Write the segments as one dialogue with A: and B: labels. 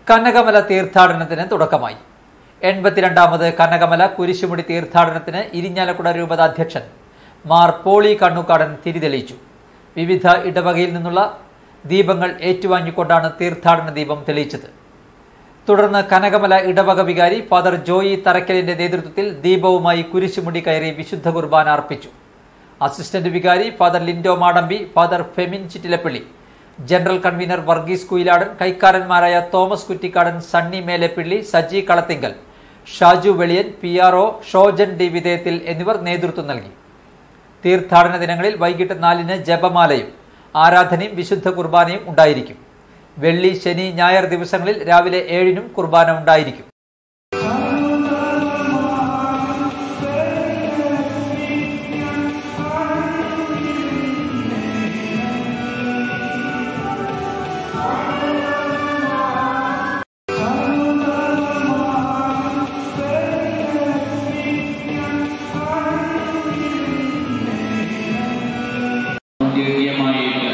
A: കനകമല തീർത്ഥാടനത്തിന് തുടക്കമായി എൺപത്തിരണ്ടാമത് കനകമല കുരിശുമുടി തീർത്ഥാടനത്തിന് ഇരിഞ്ഞാലക്കുട രൂപത അധ്യക്ഷൻ മാർ പോളി കണ്ണുകാടൻ തിരിതെളിയിച്ചു വിവിധ ഇടവകയിൽ നിന്നുള്ള ദീപങ്ങൾ ഏറ്റുവാങ്ങിക്കൊണ്ടാണ് തീർത്ഥാടന ദീപം തെളിയിച്ചത് തുടർന്ന് കനകമല ഇടവക വികാരി ഫാദർ ജോയി തറക്കലിന്റെ നേതൃത്വത്തിൽ ദീപവുമായി കുരിശുമുടി കയറി വിശുദ്ധ കുർബാന അർപ്പിച്ചു അസിസ്റ്റന്റ് വികാരി father Lindo Madampi father Femin Chittilappally general convener Varghese Kuyiladan കൈക്കാരന്മാരായ Thomas Kuttikkadan Sunny Melepilly Saji Kalathinkal Shaju Veliyan P R O Shojan D വിധേയത്തിൽ എന്നിവർ നേതൃത്വം നൽകി തീർത്ഥാടന ദിനങ്ങളിൽ വൈകിട്ട് നാലിന് ജപമാലയും ആരാധനയും വിശുദ്ധ കുർബാനയും ഉണ്ടായിരിക്കും വെള്ളി ശനി ഞായർ ദിവസങ്ങളിൽ രാവിലെ ഏഴിനും കുർബാന ഉണ്ടായിരിക്കും
B: ഔദ്യോഗികമായിട്ട്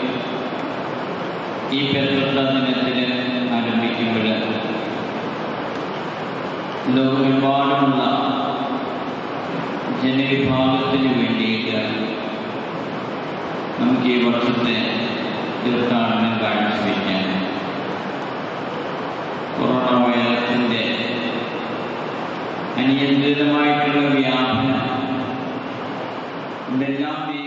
B: ഈ പെരുന്നാൾ ദിനത്തിന് ആരംഭിക്കുമ്പോൾ ലോകമെമ്പാടുമുള്ള ജനവിഭാഗത്തിന് വേണ്ടിയിട്ട് നമുക്ക് ഈ വർഷത്തെ തീർത്ഥാടനം കാഴ്ചവെക്കാൻ കൊറോണ വൈറസിൻ്റെ അനിയന്ത്രിതമായിട്ടുള്ള വ്യാപനം ഇതെല്ലാം ഈ